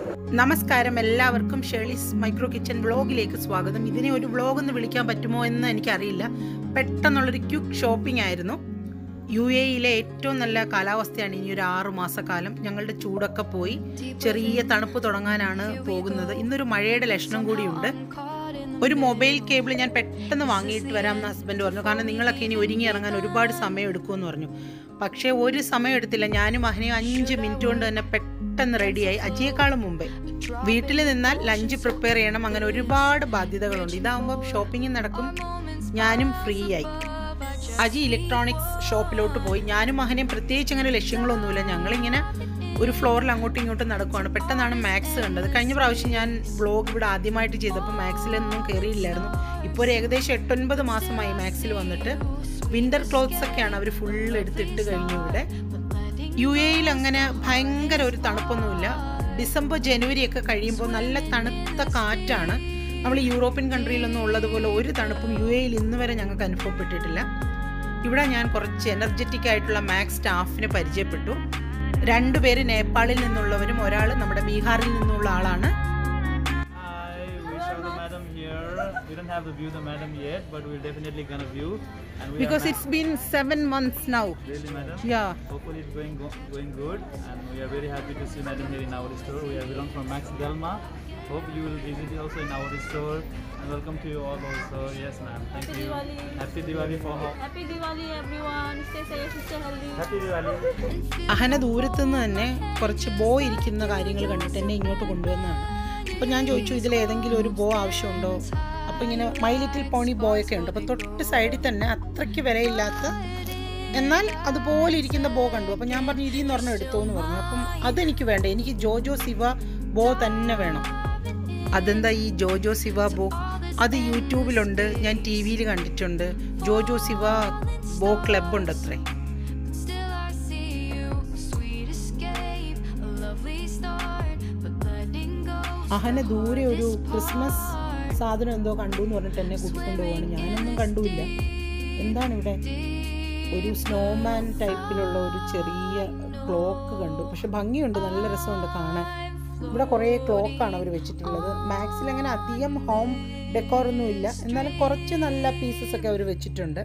നമസ്കാരം എല്ലാവർക്കും ഷേളീസ് micro kitchen വ്ളോഗിലേക്ക് സ്വാഗതം ഇതിനെ ഒരു വ്ളോഗ് എന്ന് വിളിക്കാൻ പറ്റുമോ എന്ന് എനിക്കറിയില്ല പെട്ടെന്നുള്ളൊരു ക്യുക്ക് ഷോപ്പിംഗ് ആയിരുന്നു യു എയിലെ ഏറ്റവും നല്ല കാലാവസ്ഥയാണ് ഇനി ഒരു ആറു മാസക്കാലം ഞങ്ങളുടെ ചൂടൊക്കെ പോയി ചെറിയ തണുപ്പ് തുടങ്ങാനാണ് പോകുന്നത് ഇന്നൊരു മഴയുടെ ലക്ഷണം കൂടിയുണ്ട് ഒരു മൊബൈൽ കേബിൾ ഞാൻ പെട്ടെന്ന് വാങ്ങിയിട്ട് വരാം എന്ന് ഹസ്ബൻഡ് പറഞ്ഞു കാരണം നിങ്ങളൊക്കെ ഇനി ഒരുങ്ങി ഇറങ്ങാൻ ഒരുപാട് സമയം എടുക്കുമെന്ന് പറഞ്ഞു പക്ഷേ ഒരു സമയം എടുത്തില്ല ഞാനും അഹനയും അഞ്ച് മിനിറ്റ് കൊണ്ട് തന്നെ പെട്ടെന്ന് റെഡിയായി അജിയേക്കാളും മുമ്പേ വീട്ടിൽ നിന്നാൽ ലഞ്ച് പ്രിപ്പയർ ചെയ്യണം അങ്ങനെ ഒരുപാട് ബാധ്യതകളുണ്ട് ഇതാകുമ്പോൾ ഷോപ്പിംഗ് നടക്കും ഞാനും ഫ്രീ ആയി അജി ഇലക്ട്രോണിക്സ് ഷോപ്പിലോട്ട് പോയി ഞാനും മഹനെയും പ്രത്യേകിച്ച് അങ്ങനെ ലക്ഷ്യങ്ങളൊന്നുമില്ല ഞങ്ങളിങ്ങനെ ഒരു ഫ്ലോറിൽ അങ്ങോട്ടും ഇങ്ങോട്ടും നടക്കുവാണ് പെട്ടെന്നാണ് മാക്സ് കണ്ടത് കഴിഞ്ഞ പ്രാവശ്യം ഞാൻ വ്ളോഗ് ഇവിടെ ആദ്യമായിട്ട് ചെയ്തപ്പോൾ മാക്സിലൊന്നും കയറിയില്ലായിരുന്നു ഇപ്പോൾ ഒരു ഏകദേശം എട്ടൊൻപത് മാസമായി മാക്സിൽ വന്നിട്ട് വിൻ്റർ ക്ലോത്ത്സ് ഒക്കെയാണ് അവർ ഫുൾ എടുത്തിട്ട് കഴിഞ്ഞു ഇവിടെ യു എയിൽ അങ്ങനെ ഭയങ്കര ഒരു തണുപ്പൊന്നുമില്ല ഡിസംബർ ജനുവരി ഒക്കെ കഴിയുമ്പോൾ നല്ല തണുത്ത കാറ്റാണ് നമ്മൾ യൂറോപ്യൻ കൺട്രിയിലൊന്നും ഉള്ളതുപോലെ ഒരു തണുപ്പും യു എയിൽ ഇന്ന് വരെ ഞങ്ങൾക്ക് അനുഭവപ്പെട്ടിട്ടില്ല ഇവിടെ ഞാൻ കുറച്ച് എനർജറ്റിക് ആയിട്ടുള്ള മാക്സ് സ്റ്റാഫിനെ പരിചയപ്പെട്ടു രണ്ടുപേര് നേപ്പാളിൽ നിന്നുള്ളവരും ഒരാൾ നമ്മുടെ ബീഹാറിൽ നിന്നുള്ള ആളാണ് Hi, we saw the madam here. We don't have the view the madam yet, but we're definitely gonna view. And we because are it's been seven months now really madam. Yeah Hopefully it's going go- going good, and we are very happy to see madam here in our store. We are belong from Max Delma. Hope you will visit also in our store. And welcome to you all also. Yes, ma'am. Thank Happy you. Diwali. Happy Diwali for all. Happy Diwali everyone. Stay safe, stay healthy. Happy Diwali. Ahana ദൂരത്തു നിന്ന് തന്നെ കുറച്ച് ബോ ഇരിക്കുന്ന കാര്യങ്ങൾ കണ്ടിട്ട് എന്നെ ഇങ്ങോട്ട് കൊണ്ടുവന്നതാണ് അപ്പോൾ ഞാൻ ചോദിച്ചു ഇതിൽ ഏതെങ്കിലും ഒരു ബോ ആവശ്യമുണ്ടോ അപ്പോൾ ഇങ്ങനെ മൈ ലിറ്റിൽ പോണി ബോ ഒക്കെ ഉണ്ട് അപ്പോൾ തൊട്ട് സൈഡിൽ തന്നെ അത്രയ്ക്ക് വിലയില്ലാത്ത എന്നാൽ അതുപോലെ ഇരിക്കുന്ന ബോ കണ്ടു അപ്പോൾ ഞാൻ പറഞ്ഞു ഇതിൽ നിന്ന് പറഞ്ഞാൽ എടുത്തോ എന്ന് പറഞ്ഞു അപ്പം അതെനിക്ക് വേണ്ട എനിക്ക് ജോജോ സിവ ബോ തന്നെ വേണം അതെന്താ ഈ ജോജോ സിവ ബോ അത് യൂട്യൂബിലുണ്ട് ഞാൻ ടി വിയിൽ കണ്ടിട്ടുണ്ട് ജോജോ സിവ ബോ ക്ലബ് ഉണ്ട് അത്രേ Still I see you, sweet escape, a lovely start, but letting go. അഹന ദൂരെ ഒരു ക്രിസ്മസ് സാധനം എന്തോ കണ്ടു എന്ന് പറഞ്ഞിട്ട് എന്നെ കൂട്ടിക്കൊണ്ട് പോവാണ് ഞാനൊന്നും കണ്ടുമില്ല എന്താണ് ഇവിടെ ഒരു സ്നോമാൻ ടൈപ്പിലുള്ള ഒരു ചെറിയ ക്ലോക്ക് കണ്ടു പക്ഷെ ഭംഗിയുണ്ട് നല്ല രസമുണ്ട് കാണാൻ ഇവിടെ കുറേ ക്ലോക്കാണ് അവർ വെച്ചിട്ടുള്ളത് മാക്സിൽ അങ്ങനെ അധികം ഹോം ഡെക്കോർ ഒന്നും ഇല്ല എന്നാലും കുറച്ച് നല്ല പീസസ് ഒക്കെ അവർ വെച്ചിട്ടുണ്ട്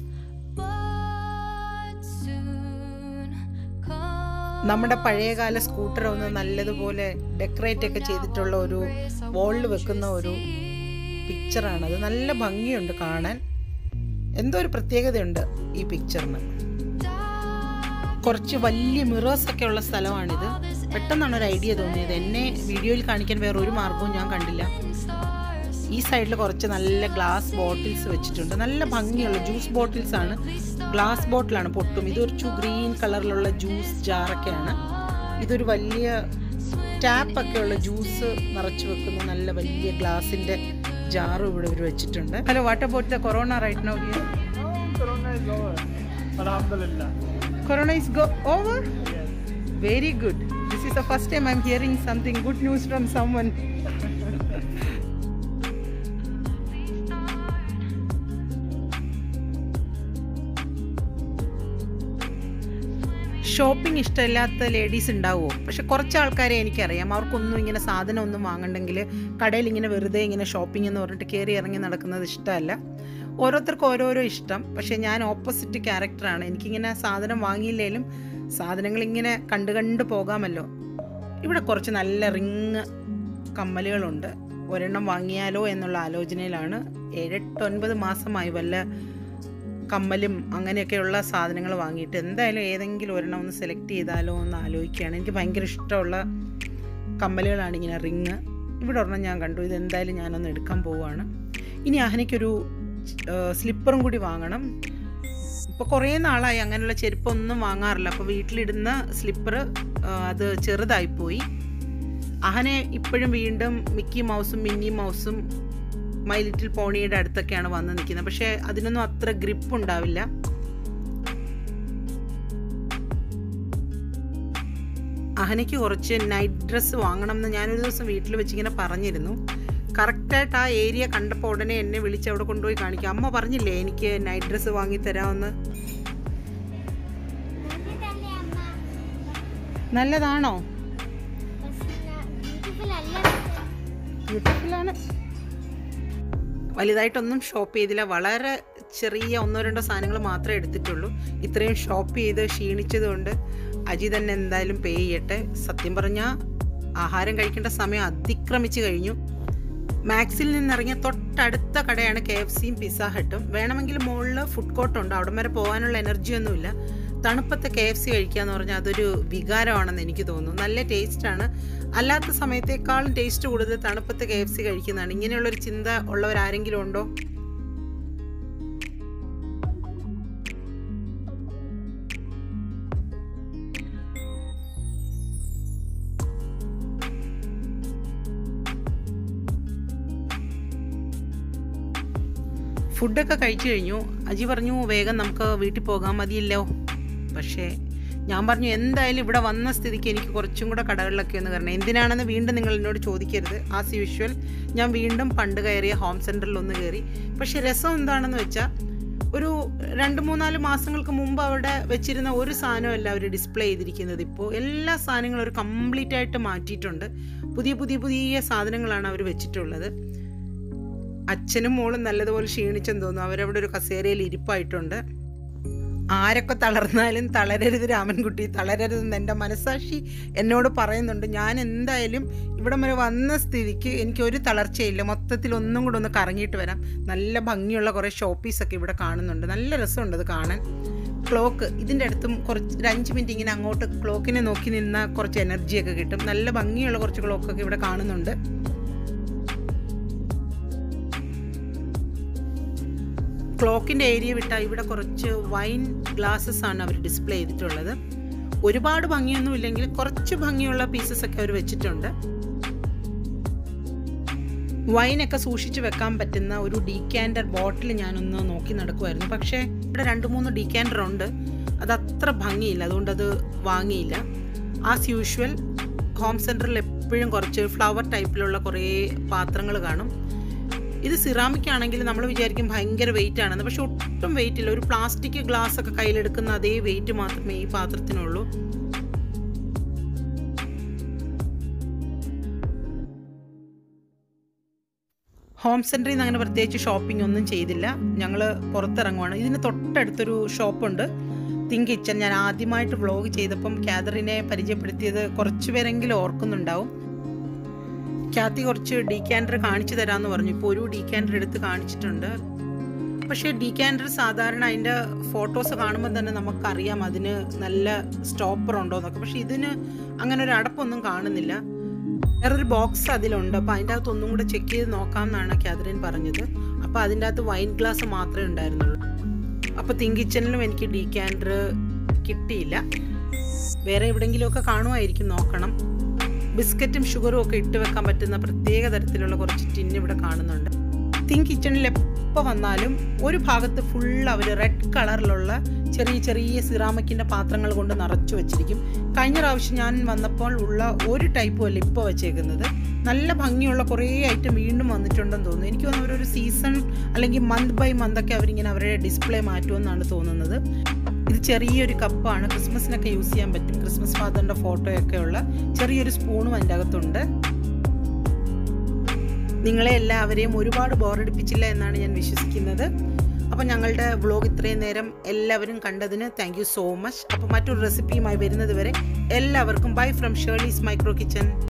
But soon come. നമ്മുടെ പഴയകാല സ്കൂട്ടർ ഒന്ന് നല്ലതുപോലെ ഡെക്കറേറ്റ് ഒക്കെ ചെയ്തിട്ടുള്ള ഒരു വോളിൽ വെക്കുന്ന ഒരു പിക്ചറാണ് അത് നല്ല ഭംഗിയുണ്ട് കാണാൻ എന്തോ ഒരു പ്രത്യേകതയുണ്ട് ഈ പിക്ചറിന് കുറച്ച് വലിയ മിറേഴ്സ് ഒക്കെ ഉള്ള സ്ഥലമാണിത് പെട്ടെന്നാണ് ഒരു ഐഡിയ തോന്നിയത് എന്നെ വീഡിയോയിൽ കാണിക്കാൻ വേറെ ഒരു മാർഗവും ഞാൻ കണ്ടില്ല ഈ സൈഡിൽ കുറച്ച് നല്ല ഗ്ലാസ് ബോട്ടിൽസ് വെച്ചിട്ടുണ്ട് നല്ല ഭംഗിയുള്ള ജ്യൂസ് ബോട്ടിൽസ് ആണ് ഗ്ലാസ് ബോട്ടിലാണ് പൊട്ടും ഇത് കുറച്ചു ഗ്രീൻ കളറിലുള്ള ജ്യൂസ് ജാറൊക്കെയാണ് ഇതൊരു വലിയ ടാപ്പൊക്കെ ഉള്ള ജ്യൂസ് നിറച്ചു വെക്കുന്ന നല്ല വലിയ ഗ്ലാസിന്റെ ജാറും ഇവിടെ ഇവർ വെച്ചിട്ടുണ്ട് hello what about the corona right now here Corona is over. Alhamdulillah. Corona is go over very good this is the first time I am hearing something good news from someone shopping ഇഷ്ടമില്ലാത്ത ladies ഉണ്ടാവുമോ പക്ഷെ കുറച്ച് ആൾക്കാരെ എനിക്കറിയാം അവർക്കൊന്നും ഇങ്ങനെ സാധനം ഒന്നും വാങ്ങണ്ടെങ്കിൽ കടയിൽ ഇങ്ങനെ വെറുതെ ഇങ്ങനെ ഷോപ്പിംഗ് എന്ന് പറഞ്ഞിട്ട് കയറി ഇറങ്ങി നടക്കുന്നത് ഇഷ്ടമല്ല ഓരോരുത്തർക്കും ഓരോരോ ഇഷ്ടം പക്ഷെ ഞാൻ ഓപ്പോസിറ്റ് ക്യാരക്ടറാണ് എനിക്കിങ്ങനെ സാധനം വാങ്ങിയില്ലേലും സാധനങ്ങൾ ഇങ്ങനെ കണ്ടു കണ്ട് പോകാമല്ലോ ഇവിടെ കുറച്ച് നല്ല റിങ് കമ്മലുകളുണ്ട് ഒരെണ്ണം വാങ്ങിയാലോ എന്നുള്ള ആലോചനയിലാണ് ഏഴെട്ടൊൻപത് മാസമായി വല്ല കമ്മലും അങ്ങനെയൊക്കെയുള്ള സാധനങ്ങൾ വാങ്ങിയിട്ട് എന്തായാലും ഏതെങ്കിലും ഒരെണ്ണം ഒന്ന് സെലക്ട് ചെയ്താലോ എന്ന് ആലോചിക്കുകയാണ് എനിക്ക് ഭയങ്കര ഇഷ്ടമുള്ള കമ്മലുകളാണ് ഇങ്ങനെ റിങ് ഇവിടെ ഒരെണ്ണം ഞാൻ കണ്ടു ഇത് എന്തായാലും ഞാനൊന്ന് എടുക്കാൻ പോവുകയാണ് ഇനി അഹനയ്ക്കൊരു സ്ലിപ്പറും കൂടി വാങ്ങണം ഇപ്പോൾ കുറേ നാളായി അങ്ങനെയുള്ള ചെരുപ്പൊന്നും വാങ്ങാറില്ല അപ്പോൾ വീട്ടിലിടുന്ന സ്ലിപ്പർ അത് ചെറുതായിപ്പോയി അഹനെ ഇപ്പോഴും വീണ്ടും മിക്കി മൗസും മിന്നി മൗസും മൈ ലിറ്റിൽ പോണിയുടെ അടുത്തൊക്കെയാണ് വന്ന് നിൽക്കുന്നത് പക്ഷേ അതിനൊന്നും അത്ര ഗ്രിപ്പ് ഉണ്ടാവില്ല അഹനയ്ക്ക് കുറച്ച് നൈറ്റ് ഡ്രസ്സ് വാങ്ങണം എന്ന് ഞാനൊരു ദിവസം വീട്ടിൽ വെച്ചിങ്ങനെ പറഞ്ഞിരുന്നു കറക്റ്റായിട്ട് ആ ഏരിയ കണ്ടപ്പോൾ ഉടനെ എന്നെ വിളിച്ച് അവിടെ കൊണ്ടുപോയി കാണിക്കാം അമ്മ പറഞ്ഞില്ലേ എനിക്ക് നൈറ്റ് ഡ്രസ്സ് വാങ്ങി തരാമെന്ന് നല്ലതാണോ പക്ഷെ ബ്യൂട്ടിഫുൾ അല്ല ബ്യൂട്ടിഫുള്ളാണ് വലുതായിട്ടൊന്നും ഷോപ്പ് ചെയ്തില്ല വളരെ ചെറിയ ഒന്നോ രണ്ടോ സാധനങ്ങൾ മാത്രമേ എടുത്തിട്ടുള്ളൂ ഇത്രയും ഷോപ്പ് ചെയ്ത് ക്ഷീണിച്ചതുകൊണ്ട് അജി തന്നെ എന്തായാലും പേ ചെയ്യട്ടെ സത്യം പറഞ്ഞാൽ ആഹാരം കഴിക്കേണ്ട സമയം അതിക്രമിച്ച് കഴിഞ്ഞു മാക്സിൽ നിന്നിറങ്ങിയ തൊട്ടടുത്ത കടയാണ് കെ എഫ് സിയും പിസ്സ ഹട്ടും വേണമെങ്കിൽ മുകളിൽ ഫുഡ് കോർട്ടുണ്ട് അവിടം വരെ പോകാനുള്ള എനർജിയൊന്നുമില്ല തണുപ്പത്തെ കെ എഫ് സി കഴിക്കുക എന്ന് പറഞ്ഞാൽ അതൊരു വികാരമാണെന്ന് എനിക്ക് തോന്നുന്നു നല്ല ടേസ്റ്റാണ് അല്ലാത്ത സമയത്തേക്കാളും ടേസ്റ്റ് കൂടുതൽ തണുപ്പത്തെ കെ എഫ് സി കഴിക്കുന്നതാണ് ഇങ്ങനെയുള്ളൊരു ചിന്ത ഉള്ളവരാരെങ്കിലും ഉണ്ടോ ഫുഡൊക്കെ കഴിച്ചു കഴിഞ്ഞു അജി പറഞ്ഞു വേഗം നമുക്ക് വീട്ടിൽ പോകാൻ മതിയല്ലോ പക്ഷേ ഞാൻ പറഞ്ഞു എന്തായാലും ഇവിടെ വന്ന സ്ഥിതിക്ക് എനിക്ക് കുറച്ചും കൂടെ കടകളിലൊക്കെ ഒന്ന് കയറണം എന്തിനാണെന്ന് വീണ്ടും നിങ്ങൾ എന്നോട് ചോദിക്കരുത് ആസ് യൂഷ്വൽ ഞാൻ വീണ്ടും പണ്ട് കയറിയ ഹോം സെൻറ്ററിൽ ഒന്ന് കയറി പക്ഷേ രസം എന്താണെന്ന് വെച്ചാൽ ഒരു രണ്ട് മൂന്നാല് മാസങ്ങൾക്ക് മുമ്പ് അവിടെ വെച്ചിരുന്ന ഒരു സാധനമല്ല അവർ ഡിസ്പ്ലേ ചെയ്തിരിക്കുന്നത് ഇപ്പോൾ എല്ലാ സാധനങ്ങളും ഒരു കംപ്ലീറ്റ് ആയിട്ട് മാറ്റിയിട്ടുണ്ട് പുതിയ പുതിയ പുതിയ സാധനങ്ങളാണ് അവർ വെച്ചിട്ടുള്ളത് അച്ഛനും മോളും നല്ലതുപോലെ ക്ഷീണിച്ചെന്ന് തോന്നുന്നു അവരവിടെ ഒരു കസേരയിൽ ഇരിപ്പായിട്ടുണ്ട് ആരൊക്കെ തളർന്നാലും തളരരുത് രാമൻകുട്ടി തളരരുതെന്ന് എൻ്റെ മനസാക്ഷി എന്നോട് പറയുന്നുണ്ട് ഞാൻ എന്തായാലും ഇവിടം വരെ വന്ന സ്ഥിതിക്ക് എനിക്ക് ഒരു തളർച്ചയില്ല മൊത്തത്തിൽ ഒന്നും കൂടെ ഒന്ന് കറങ്ങിയിട്ട് വരാം നല്ല ഭംഗിയുള്ള കുറേ ഷോപ്പീസൊക്കെ ഇവിടെ കാണുന്നുണ്ട് നല്ല രസമുണ്ട് അത് കാണാൻ ക്ലോക്ക് ഇതിൻ്റെ അടുത്തും കുറച്ച് ഒരു അഞ്ച് മിനിറ്റ് ഇങ്ങനെ അങ്ങോട്ട് ക്ലോക്കിനെ നോക്കി നിന്നാൽ കുറച്ച് എനർജിയൊക്കെ കിട്ടും നല്ല ഭംഗിയുള്ള കുറച്ച് ക്ലോക്കൊക്കെ ഇവിടെ കാണുന്നുണ്ട് ക്ലോക്കിൻ്റെ ഏരിയ വിട്ടാൽ ഇവിടെ കുറച്ച് വൈൻ ഗ്ലാസ്സസ് ആണ് അവർ ഡിസ്പ്ലേ ചെയ്തിട്ടുള്ളത് ഒരുപാട് ഭംഗിയൊന്നും ഇല്ലെങ്കിൽ കുറച്ച് ഭംഗിയുള്ള പീസസ് ഒക്കെ അവർ വെച്ചിട്ടുണ്ട് വൈനൊക്കെ സൂക്ഷിച്ച് വെക്കാൻ പറ്റുന്ന ഒരു ഡീക്യാൻഡർ ബോട്ടിൽ ഞാനൊന്ന് നോക്കി നടക്കുമായിരുന്നു പക്ഷേ ഇവിടെ രണ്ട് മൂന്ന് ഡീക്യാൻഡർ ഉണ്ട് അത് അത്ര ഭംഗിയില്ല അതുകൊണ്ട് അത് വാങ്ങിയില്ല ആസ് യൂഷ്വൽ ഹോം സെൻറ്ററിൽ എപ്പോഴും കുറച്ച് ഫ്ലവർ ടൈപ്പിലുള്ള കുറേ പാത്രങ്ങൾ കാണും ഇത് സിറാമിക് ആണെങ്കിൽ നമ്മൾ വിചാരിക്കും ഭയങ്കര വെയിറ്റ് ആണെന്ന് പക്ഷെ ഒട്ടും വെയിറ്റ് ഇല്ല ഒരു പ്ലാസ്റ്റിക് ഗ്ലാസ് ഒക്കെ കയ്യിലെടുക്കുന്ന അതേ വെയിറ്റ് മാത്രമേ ഈ പാത്രത്തിനുള്ളൂ ഹോം സെൻറ്ററിൽ നിന്ന് അങ്ങനെ പ്രത്യേകിച്ച് ഷോപ്പിംഗ് ഒന്നും ചെയ്തില്ല ഞങ്ങൾ പുറത്തിറങ്ങുവാണ് ഇതിന് തൊട്ടടുത്തൊരു ഷോപ്പുണ്ട് തിങ്ക് കിച്ചൻ ഞാൻ ആദ്യമായിട്ട് വ്ളോഗ് ചെയ്തപ്പം കാതറിനെ പരിചയപ്പെടുത്തിയത് കുറച്ച് പേരെങ്കിലും ഓർക്കുന്നുണ്ടാവും ക്യാത്തി കുറച്ച് ഡീക്യാൻഡർ കാണിച്ചു തരാമെന്ന് പറഞ്ഞു ഇപ്പോൾ ഒരു ഡീക്യാൻഡർ എടുത്ത് കാണിച്ചിട്ടുണ്ട് പക്ഷേ ഡീക്യാൻഡർ സാധാരണ അതിൻ്റെ ഫോട്ടോസ് കാണുമ്പോൾ തന്നെ നമുക്കറിയാം അതിന് നല്ല സ്റ്റോപ്പർ ഉണ്ടോ എന്നൊക്കെ പക്ഷേ ഇതിന് അങ്ങനെ ഒരു അടപ്പൊന്നും കാണുന്നില്ല വേറൊരു ബോക്സ് അതിലുണ്ട് അപ്പോൾ അതിൻ്റെ അകത്ത് ഒന്നും കൂടെ ചെക്ക് ചെയ്ത് നോക്കാമെന്നാണ് കാതറിൻ പറഞ്ഞത് അപ്പോൾ അതിൻ്റെ അകത്ത് വൈൻ ഗ്ലാസ് മാത്രമേ ഉണ്ടായിരുന്നുള്ളൂ അപ്പോൾ തിങ്ക് കിച്ചണിലും എനിക്ക് ഡീക്യാൻഡർ കിട്ടിയില്ല വേറെ എവിടെയെങ്കിലുമൊക്കെ കാണുമായിരിക്കും നോക്കണം ബിസ്ക്കറ്റും ഷുഗറും ഒക്കെ ഇട്ട് വെക്കാൻ പറ്റുന്ന പ്രത്യേക തരത്തിലുള്ള കുറച്ച് ടിന്ന് ഇവിടെ കാണുന്നുണ്ട് തിങ്ക് കിച്ചണിൽ എപ്പോൾ വന്നാലും ഒരു ഭാഗത്ത് ഫുൾ അവർ റെഡ് കളറിലുള്ള ചെറിയ ചെറിയ സിറാമിക്കിൻ്റെ പാത്രങ്ങൾ കൊണ്ട് നിറച്ചു വെച്ചിരിക്കും കഴിഞ്ഞ പ്രാവശ്യം ഞാൻ വന്നപ്പോൾ ഉള്ള ഒരു ടൈപ്പും അല്ല ഇപ്പോൾ വെച്ചേക്കുന്നത് നല്ല ഭംഗിയുള്ള കുറേ ഐറ്റം വീണ്ടും വന്നിട്ടുണ്ടെന്ന് തോന്നുന്നു എനിക്ക് തോന്നുന്നു അവരൊരു സീസൺ അല്ലെങ്കിൽ മന്ത് ബൈ മന്തൊക്കെ അവരിങ്ങനെ അവരുടെ ഡിസ്പ്ലേ മാറ്റുമെന്നാണ് തോന്നുന്നത് ഇത് ചെറിയൊരു കപ്പാണ് ക്രിസ്മസിനൊക്കെ യൂസ് ചെയ്യാൻ പറ്റും ക്രിസ്മസ് ഫാദറിൻ്റെ ഫോട്ടോയൊക്കെ ഉള്ള ചെറിയൊരു സ്പൂണും അതിൻ്റെ അകത്തുണ്ട് നിങ്ങളെ എല്ലാവരെയും ഒരുപാട് ബോറടിപ്പിച്ചില്ല എന്നാണ് ഞാൻ വിശ്വസിക്കുന്നത് അപ്പോൾ ഞങ്ങളുടെ വ്ളോഗ് ഇത്രയും നേരം എല്ലാവരും കണ്ടതിന് താങ്ക് യു സോ മച്ച് അപ്പോൾ മറ്റൊരു റെസിപ്പിയുമായി വരുന്നത് വരെ എല്ലാവർക്കും bye from Shirley's micro kitchen